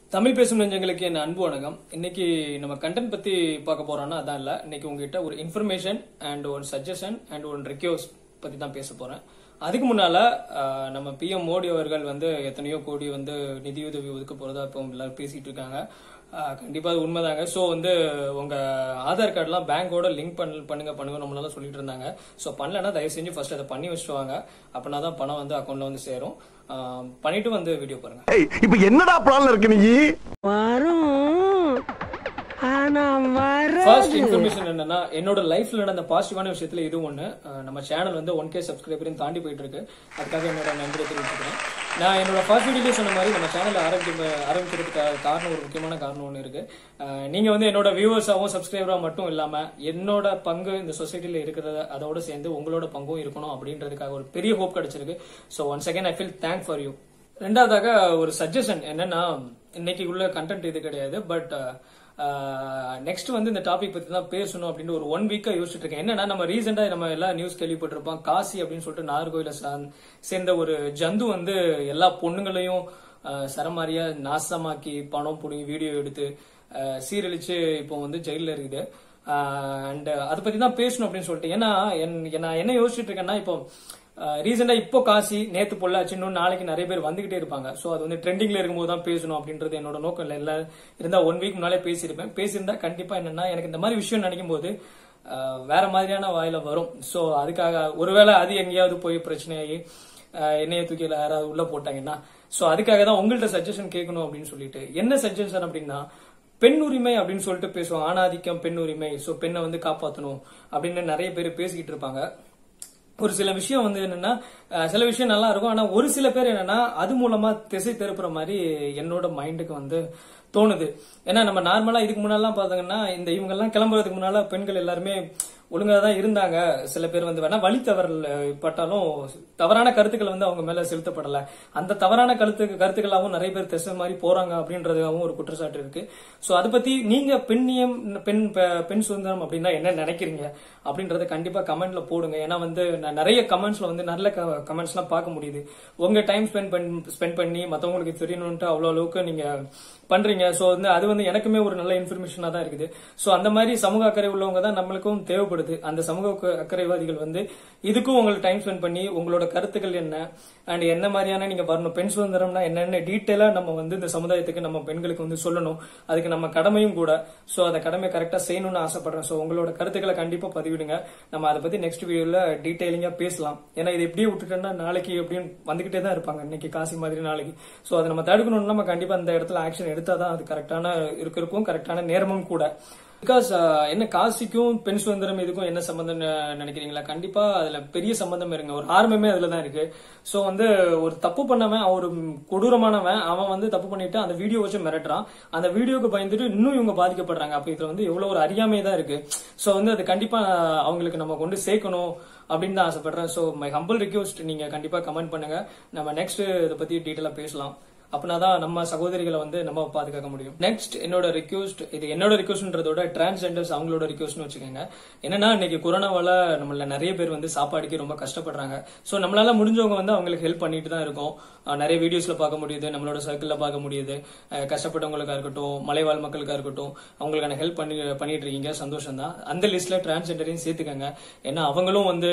தமிழ் பேசும் நெஞ்சங்களுக்கு என் அன்பு வணக்கம் இன்னைக்கு நம்ம கண்டென்ட் பத்தி பார்க்க போறோம்னா அதான் இல்ல இன்னைக்கு உங்ககிட்ட ஒரு இன்ஃபர்மேஷன் அண்ட் ஒரு சஜஷன் அண்ட் ஒரு ரெக்யூஸ் பத்தி தான் பேச போறேன் அதுக்கு முன்னால ஆஹ், நம்ம பிஎம் மோடி அவர்கள் வந்து எத்தனையோ கோடி வந்து நிதியுதவி ஒதுக்க போறதா இப்போ எல்லாரும் பேசிட்டு இருக்காங்க ஆஹ், கண்டிப்பா அது உண்மைதாங்க ஸோ வந்து உங்க ஆதார் கார்டுலாம் பேங்கோட லிங்க் பண்ண பண்ணுங்க பண்ணுங்க நம்மளால சொல்லிட்டு இருந்தாங்க ஸோ பண்ணலன்னா தயவு செஞ்சு ஃபர்ஸ்ட் அதை பண்ணி வச்சுட்டு வாங்க அப்படின்னா தான் பணம் வந்து அக்கௌண்ட்ல வந்து சேரும் ஆஹ், பண்ணிட்டு வந்து வீடியோ பாருங்க ஏய் இப்ப என்னடா பிளான்ல இருக்கு நீ வரும் ஆனா வர ஃபர்ஸ்ட் இன்ஃபர்மேஷன் என்னன்னா என்னோட லைஃப்ல நடந்த பாசிட்டிவான விஷயத்துல இது ஒண்ணு அஹ் நம்ம சேனல் வந்து ஒன் கே சப்ஸ்கிரைபரையும் தாண்டி போயிட்டு இருக்கு அதுக்காக என்னோட நன்றியை தெரிவிச்சுக்கிறேன் நான் என்னோட ஃபர்ஸ்ட் வீடியோ சொன்ன மாதிரி நம்ம சேனல் ஆரம்பிக்க ஆரம்பிக்கிறதுக்கு காரணம் ஒரு முக்கியமான காரணம் ஒன்று இருக்கு அஹ் நீங்க வந்து என்னோட வியூவர்ஸாவும் சப்ஸ்கிரைபரா மட்டும் இல்லாம என்னோட பங்கு இந்த சொசைட்டில இருக்கிறத அதோட சேர்ந்து உங்களோட பங்கும் இருக்கணும் அப்படின்றதுக்காக ஒரு பெரிய ஹோப் கிடைச்சிருக்கு so once again I feel thank for you ரெண்டாவதாக ஒரு சஜஷன் என்னன்னா இன்னைக்கு உள்ள கண்டென்ட் இது கிடையாது பட் நெக்ஸ்ட் வந்து இந்த டாபிக் பத்தி தான் பேசணும் அப்படின்னு ஒரு ஒன் வீக்கா யோசிச்சுட்டு இருக்கேன் என்னன்னா நம்ம ரீசெண்டா நம்ம எல்லா நியூஸ் கேள்விப்பட்டிருப்போம் காசி அப்படின்னு சொல்லிட்டு நாகர்கோயில சா- சேர்ந்த ஒரு ஜந்து வந்து எல்லா பொண்ணுங்களையும் ஆஹ், சரமாரியா நாசமாக்கி பணம் புடுங்கி வீடியோ எடுத்து ஆஹ், சீரழிச்சு இப்போ வந்து ஜெயில இருக்குது அண்ட் அதை பத்தி தான் பேசணும் அப்படின்னு சொல்லிட்டு ஏன்னா என்- நான் என்ன யோசிச்சுட்டு இருக்கேன்னா இப்போ ரீசெண்டா இப்போ காசி நேத்து பொள்ளாச்சி இன்னும் நாளைக்கு நிறைய பேர் வந்துகிட்டே இருப்பாங்க சோ அது வந்து ட்ரெண்டிங்ல இருக்கும்போது தான் பேசணும் அப்படின்றது என்னோட நோக்கம் இல்ல இல்ல இருந்தா ஒன் வீக் முன்னாலே பேசியிருப்பேன் பேசியிருந்தா கண்டிப்பா என்னன்னா எனக்கு இந்த மாதிரி விஷயம் நினைக்கும் போது ஆஹ், வேற மாதிரியான வாயில வரும் சோ அதுக்காக ஒருவேளை அது எங்கேயாவது போய் பிரச்சனையாகி ஆஹ், என்னைய தூக்கி யாராவது உள்ள போட்டாங்கன்னா சோ அதுக்காக தான் உங்கள்ட்ட சஜஷன் கேட்கணும் அப்படின்னு சொல்லிட்டு என்ன சஜஷன் அப்படின்னா பெண் உரிமை அப்படின்னு சொல்லிட்டு பேசுவாங்க ஆணாதிக்கம் பெண் உரிமை சோ பெண்ணை வந்து காப்பாத்தணும் அப்படின்னு நிறைய பேர் பேசிக்கிட்டு இருப்பாங்க ஒரு சில விஷயம் வந்து என்னன்னா அஹ், சில விஷயம் நல்லா இருக்கும் ஆனா ஒரு சில பேர் என்னன்னா அது மூலமா திசை திருப்புற மாதிரி என்னோட மைண்டுக்கு வந்து தோணுது ஏன்னா நம்ம நார்மலா இதுக்கு முன்னாலாம் பாத்தீங்கன்னா இந்த இவங்க எல்லாம் கிளம்புறதுக்கு முன்னால பெண்கள் எல்லாருமே ஒழுங்கா தான் இருந்தாங்க சில பேர் வந்து வேணா வழி தவறல் பட்டாலும் தவறான கருத்துக்கள் வந்து அவங்க மேல செலுத்தப்படல அந்த தவறான கருத்து கருத்துக்களாகவும் நிறைய பேர் திசை மாதிரி போறாங்க அப்படின்றதாகவும் ஒரு குற்றச்சாட்டு இருக்கு சோ அதை பத்தி நீங்க பெண்ணியம் பெண் பெ- பெண் சுதந்திரம் அப்படின்னா என்ன நினைக்கிறீங்க அப்படின்றத கண்டிப்பா கமெண்ட்ல போடுங்க ஏன்னா வந்து நான் நிறைய கமெண்ட்ஸ்ல வந்து நல்ல கமெண்ட்ஸ் எல்லாம் பார்க்க முடியுது உங்க டைம் ஸ்பெண்ட் பண்ணி ஸ்பெண்ட் பண்ணி மத்தவங்களுக்கு தெரியணும்ட்டு அவ்வளவு அளவுக்கு நீங்க பண்றீங்க சோ வந்து அது வந்து எனக்குமே ஒரு நல்ல இன்ஃபர்மேஷனா தான் இருக்குது சோ அந்த மாதிரி சமூக அக்கறை உள்ளவங்க தான் நம்மளுக்கும் தேவைப்படுது அந்த சமூக அக்க- அக்கறைவாதிகள் வந்து இதுக்கும் உங்களுக்கு டைம் ஸ்பெண்ட் பண்ணி உங்களோட கருத்துக்கள் என்ன அண்ட் என்ன மாதிரியான நீங்க வரணும் பெண் சுதந்திரம்னா என்னென்ன டீட்டெயிலா நம்ம வந்து இந்த சமுதாயத்துக்கு நம்ம பெண்களுக்கு வந்து சொல்லணும் அதுக்கு நம்ம கடமையும் கூட சோ அந்த கடமை கரெக்டா செய்யணும்னு ஆசைப்படுறேன் சோ உங்களோட கருத்துக்களை கண்டிப்பா பதிவிடுங்க நம்ம அதை பத்தி நெக்ஸ்ட் வீடியோல டீட்டெயிலிங்கா பேசலாம் ஏன்னா இது எப்படியே விட்டுட்டோம்னா நாளைக்கு எப்படியும் வந்துகிட்டே தான் இருப்பாங்க இன்னைக்கு காசி மாதிரி நாளைக்கு சோ அதை நம்ம தடுக்கணும்னா நம்ம கண்டிப்பா அந்த இடத்துல ஆக்ஷன் எடுத்தாதான் அது கரெக்டான இருக்கிறக்கும் கரெக்டான நேரமும் கூட பிகாஸ் என்ன காசிக்கும் பெண் சுதந்திரம் இதுக்கும் என்ன சம்பந்தம் ந- நினைக்கிறீங்களா கண்டிப்பா அதுல பெரிய சம்பந்தம் இருங்க ஒரு ஆரம்பமே அதுல தான் இருக்கு சோ வந்து ஒரு தப்பு பண்ணவன் அவன் ஒரு கொடூரமானவன் அவன் வந்து தப்பு பண்ணிட்டு அந்த வீடியோ வச்சு மிரட்டுறான் அந்த வீடியோக்கு பயந்துட்டு இன்னும் இவங்க பாதிக்கப்படுறாங்க அப்ப இதுல வந்து எவ்வளவு ஒரு அறியாமை தான் இருக்கு சோ வந்து அது கண்டிப்பா அவங்களுக்கு நம்ம கொண்டு சேர்க்கணும் அப்படின்னு தான் ஆசைப்படுறேன் சோ மை ஹம்பிள் ரிக்வஸ்ட் நீங்க கண்டிப்பா கமெண்ட் பண்ணுங்க நம்ம நெக்ஸ்ட் இதை பத்தி டீட்டெயிலா பேசலாம் அப்படின்னாதான் நம்ம சகோதரிகளை வந்து நம்ம பாதுகாக்க முடியும் நெக்ஸ்ட் என்னோட ரிக்வஸ்ட் இது என்னோட ரிக்வஸ்ட்ன்றதோட டிரான்ஸ்ஜெண்டர்ஸ் அவங்களோட ரிக்வஸ்ட்னு வச்சுக்கோங்க என்னன்னா இன்னைக்கு கொரோனாவால நம்மள நிறைய பேர் வந்து சாப்பாடுக்கு ரொம்ப கஷ்டப்படுறாங்க சோ நம்மளால முடிஞ்சவங்க வந்து அவங்களுக்கு ஹெல்ப் பண்ணிட்டு தான் இருக்கோம் அஹ் நிறைய வீடியோஸ்ல பார்க்க முடியுது நம்மளோட சர்க்கிள்ல பார்க்க முடியுது அஹ் கஷ்டப்பட்டவங்களுக்கா இருக்கட்டும் மலைவாழ் மக்களுக்கா இருக்கட்டும் அவங்களுக்கான ஹெல்ப் பண்ணி பண்ணிட்டு இருக்கீங்க சந்தோஷம் தான் அந்த லிஸ்ட்ல டிரான்ஸ்ஜெண்டரையும் சேர்த்துக்கங்க ஏன்னா அவங்களும் வந்து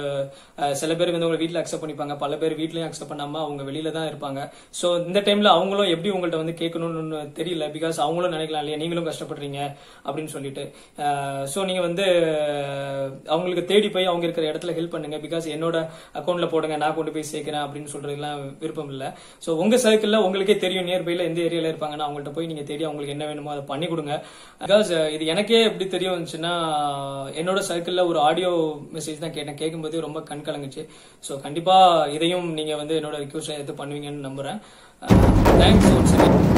அஹ் சில பேர் வந்து உங்க வீட்ல அக்செப்ட் பண்ணிப்பாங்க பல பேர் வீட்லயும் அக்செப்ட் பண்ணாம அவங்க வெளியில தான் இருப்பாங்க சோ இந்த டைம்ல அவங்களும் எப்படி உங்கள்ட்ட வந்து கேட்கணும்னு தெரியல பிகாஸ் அவங்களும் நினைக்கலாம் இல்லையா நீங்களும் கஷ்டப்படுறீங்க அப்படின்னு சொல்லிட்டு சோ நீங்க வந்து அஹ், அவங்களுக்கு தேடி போய் அவங்க இருக்கிற இடத்துல ஹெல்ப் பண்ணுங்க பிகாஸ் என்னோட அக்கௌண்ட்ல போடுங்க நான் கொண்டு போய் சேர்க்கிறேன் அப்படின்னு சொல்றதுலாம் விருப்பம் இல்ல சோ உங்க சர்க்கிள்ல உங்களுக்கே தெரியும் நியர்பைல எந்த ஏரியால இருப்பாங்கன்னா அவங்கள்ட்ட போய் நீங்க தேடி அவங்களுக்கு என்ன வேணுமோ அதை பண்ணி கொடுங்க பிகாஸ் இது எனக்கே எப்படி தெரிய வந்துச்சுன்னா என்னோட சர்க்கிள்ல ஒரு ஆடியோ மெசேஜ் தான் கேட்டேன் கேட்கும்போது ரொம்ப கண் கலங்குச்சு சோ கண்டிப்பா இதையும் நீங்க வந்து என்னோட ரிக்வஸ்ட் எடுத்து பண்ணுவீங்கன்னு நம்புறேன் தேங்க்ஸ்